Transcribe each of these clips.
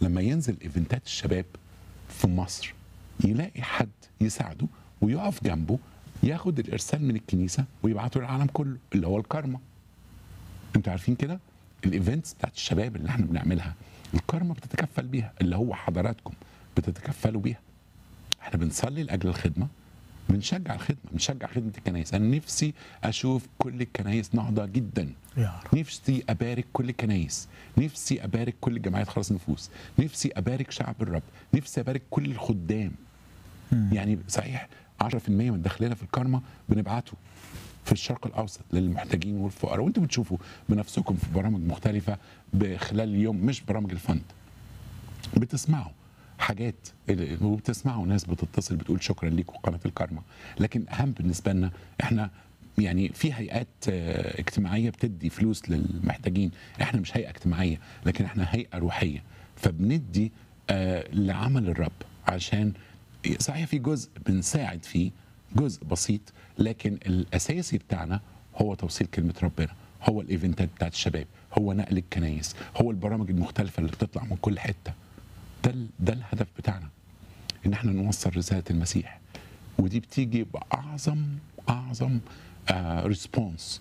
لما ينزل ايفنتات الشباب في مصر يلاقي حد يساعده ويقف جنبه ياخد الارسال من الكنيسه ويبعته للعالم كله اللي هو الكارما انتوا عارفين كده الايفنتس بتاعت الشباب اللي احنا بنعملها الكارما بتتكفل بيها اللي هو حضراتكم بتتكفلوا بيها احنا بنصلي لاجل الخدمه بنشجع الخدمه بنشجع خدمه الكنائس انا نفسي اشوف كل الكنائس نهضه جدا يا رب نفسي ابارك كل الكنائس نفسي ابارك كل جمعيات خلاص النفوس نفسي ابارك شعب الرب نفسي ابارك كل الخدام يعني صحيح 10% من دخلنا في الكارما بنبعته في الشرق الاوسط للمحتاجين والفقراء وانتم بتشوفوا بنفسكم في برامج مختلفه خلال اليوم مش برامج الفند بتسمعوا حاجات وبتسمعوا ناس بتتصل بتقول شكرا ليكم قناه الكارما لكن اهم بالنسبه لنا احنا يعني في هيئات آه، اجتماعيه بتدي فلوس للمحتاجين احنا مش هيئه اجتماعيه لكن احنا هيئه روحيه فبندي آه، لعمل الرب عشان صحيح في جزء بنساعد فيه جزء بسيط لكن الاساسي بتاعنا هو توصيل كلمه ربنا هو الايفنتات بتاعت الشباب هو نقل الكنايس هو البرامج المختلفه اللي بتطلع من كل حته ده ال- ده الهدف بتاعنا ان احنا نوصل رساله المسيح ودي بتيجي باعظم اعظم ريسبونس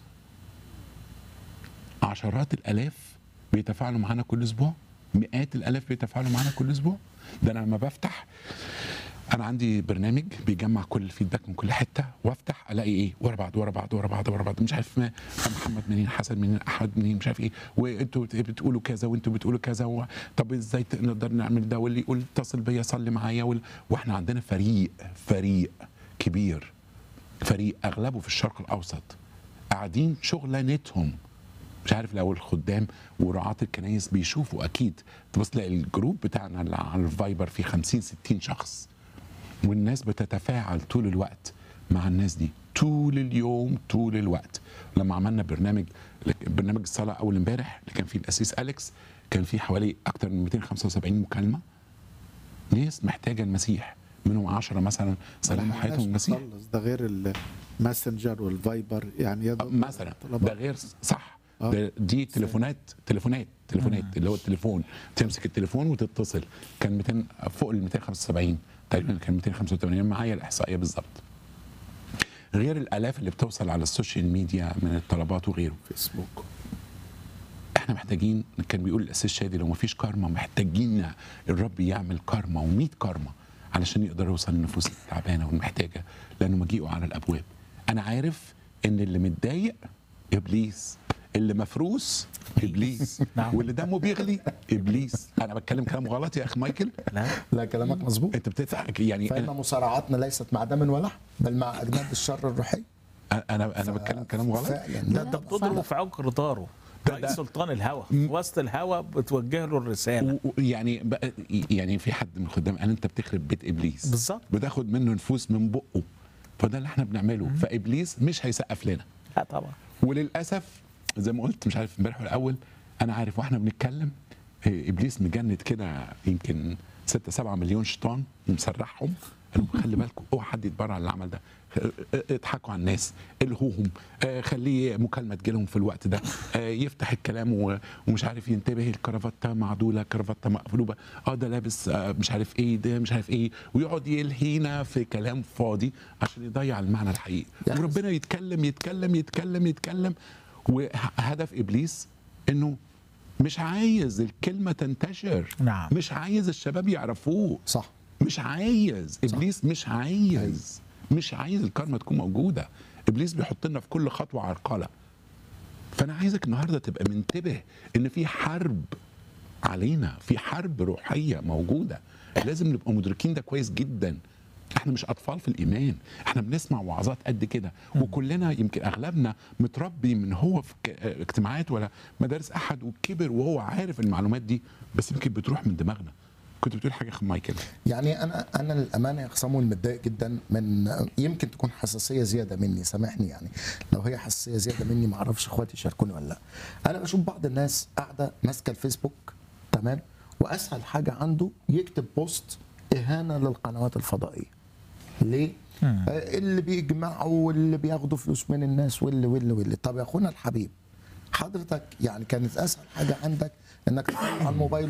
عشرات الالاف بيتفاعلوا معانا كل اسبوع مئات الالاف بيتفاعلوا معانا كل اسبوع ده انا لما بفتح انا عندي برنامج بيجمع كل الفيدباك من كل حته وافتح الاقي ايه ورا بعض ورا بعض ورا بعض ورا بعض مش عارف ما محمد منين حسن منين احمد منين مش عارف ايه وانتوا بت- بتقولوا كذا وانتوا بتقولوا كذا و... طب ازاي ت- نقدر نعمل ده واللي يقول اتصل بيا صلي معايا وال... واحنا عندنا فريق فريق كبير فريق اغلبه في الشرق الاوسط قاعدين شغلانتهم مش عارف لو الخدام ورعاة الكنايس بيشوفوا اكيد تبص تلاقي الجروب بتاعنا اللي على الفايبر فيه 50 60 شخص والناس بتتفاعل طول الوقت مع الناس دي طول اليوم طول الوقت لما عملنا برنامج برنامج الصلاه اول امبارح اللي كان فيه الاسيس اليكس كان فيه حوالي اكتر من 275 مكالمه ناس محتاجه المسيح منهم 10 مثلا سلموا حياتهم المسيح خلص ده غير الماسنجر والفايبر يعني يا دوب مثلا طلبات. ده غير صح آه. ده دي تليفونات تليفونات تليفونات اللي هو التليفون تمسك التليفون وتتصل كان 200 فوق ال 275 تقريبا كان 285 معايا الاحصائيه بالظبط غير الالاف اللي بتوصل على السوشيال ميديا من الطلبات وغيره فيسبوك احنا محتاجين كان بيقول الاسيس شادي لو ما فيش كارما محتاجين الرب يعمل كارما و100 كارما علشان يقدر يوصل للنفوس التعبانه والمحتاجه لانه مجيئه على الابواب انا عارف ان اللي متضايق ابليس اللي مفروس ابليس نعم. واللي دمه بيغلي ابليس انا بتكلم كلام غلط يا اخ مايكل لا لا كلامك مظبوط انت بتضحك يعني فإن انا مصارعاتنا ليست مع دم ولحم بل مع أجناد الشر الروحي انا انا بتكلم كلام غلط فعلا ده انت بتضربه في عقر داره ده- رئيس ده- سلطان الهوى في وسط الهوى بتوجه له الرساله و- و- يعني بقى يعني في حد من الخدام قال انت بتخرب بيت ابليس بالظبط. بتاخد منه نفوس من بقه فده اللي احنا بنعمله فابليس مش هيسقف لنا لا طبعا وللاسف زي ما قلت مش عارف امبارح ولا الاول انا عارف واحنا بنتكلم إيه، ابليس مجند كده يمكن 6 7 مليون شيطان ومسرحهم قال لهم خلي بالكم اوعى حد يتبرع على العمل ده اه، اه، اضحكوا على الناس الهوهم اه، خليه مكالمه تجيلهم في الوقت ده اه، يفتح الكلام و- ومش عارف ينتبه الكرافته معدوله كرافته مقلوبه اه ده لابس اه، مش عارف ايه ده مش عارف ايه ويقعد يلهينا في كلام فاضي عشان يضيع المعنى الحقيقي يعني وربنا يتكلم يتكلم يتكلم يتكلم وهدف ابليس انه مش عايز الكلمه تنتشر نعم. مش عايز الشباب يعرفوه صح مش عايز ابليس مش عايز مش عايز الكارما تكون موجوده ابليس بيحط لنا في كل خطوه عرقله فانا عايزك النهارده تبقى منتبه ان في حرب علينا في حرب روحيه موجوده لازم نبقى مدركين ده كويس جدا احنا مش اطفال في الايمان احنا بنسمع وعظات قد كده وكلنا يمكن اغلبنا متربي من هو في ك- اه اجتماعات ولا مدارس احد وكبر وهو عارف المعلومات دي بس يمكن بتروح من دماغنا كنت بتقول حاجه يا اخ مايكل يعني انا انا للامانه يا اخ صامويل متضايق جدا من يمكن تكون حساسيه زياده مني سامحني يعني لو هي حساسيه زياده مني ما اعرفش اخواتي يشاركوني ولا لا انا بشوف بعض الناس قاعده ماسكه الفيسبوك تمام واسهل حاجه عنده يكتب بوست اهانه للقنوات الفضائيه ليه؟ آه، اللي بيجمعوا واللي بياخدوا فلوس من الناس واللي واللي واللي طب يا اخونا الحبيب حضرتك يعني كانت اسهل حاجه عندك انك تطلع على الموبايل